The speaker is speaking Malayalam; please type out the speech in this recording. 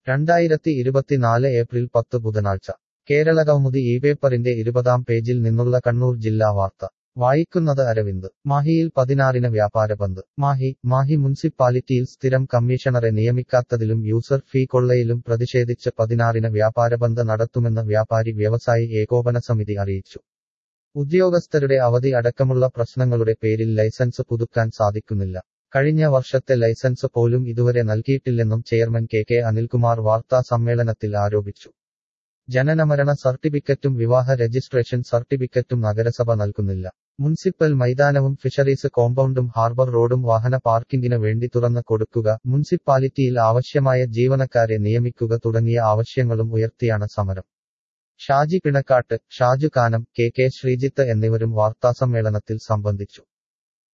രണ്ടായിരത്തി ഇരുപത്തിനാല് ഏപ്രിൽ പത്ത് ബുധനാഴ്ച കേരളകൗമുദി ഈ പേപ്പറിന്റെ ഇരുപതാം പേജിൽ നിന്നുള്ള കണ്ണൂർ ജില്ലാ വാർത്ത വായിക്കുന്നത് അരവിന്ദ് മാഹിയിൽ പതിനാറിന് വ്യാപാര ബന്ദ് മാഹി മാഹി മുനിസിപ്പാലിറ്റിയിൽ സ്ഥിരം കമ്മീഷണറെ നിയമിക്കാത്തതിലും യൂസർ ഫീ കൊള്ളയിലും പ്രതിഷേധിച്ച് പതിനാറിന് വ്യാപാര ബന്ദ് നടത്തുമെന്ന് വ്യാപാരി വ്യവസായി ഏകോപന സമിതി അറിയിച്ചു ഉദ്യോഗസ്ഥരുടെ അവധി അടക്കമുള്ള പ്രശ്നങ്ങളുടെ പേരിൽ ലൈസൻസ് പുതുക്കാൻ സാധിക്കുന്നില്ല കഴിഞ്ഞ വർഷത്തെ ലൈസൻസ് പോലും ഇതുവരെ നൽകിയിട്ടില്ലെന്നും ചെയർമാൻ കെ കെ അനിൽകുമാർ വാർത്താ സമ്മേളനത്തിൽ ആരോപിച്ചു ജനനമരണ സർട്ടിഫിക്കറ്റും വിവാഹ രജിസ്ട്രേഷൻ സർട്ടിഫിക്കറ്റും നഗരസഭ നൽകുന്നില്ല മുനിസിപ്പൽ മൈതാനവും ഫിഷറീസ് കോമ്പൗണ്ടും ഹാർബർ റോഡും വാഹന പാർക്കിംഗിന് വേണ്ടി തുറന്നു കൊടുക്കുക മുനിസിപ്പാലിറ്റിയിൽ ആവശ്യമായ ജീവനക്കാരെ നിയമിക്കുക തുടങ്ങിയ ആവശ്യങ്ങളും ഉയർത്തിയാണ് സമരം ഷാജി പിണക്കാട്ട് ഷാജു കാനം കെ കെ ശ്രീജിത്ത് എന്നിവരും വാർത്താസമ്മേളനത്തിൽ സംബന്ധിച്ചു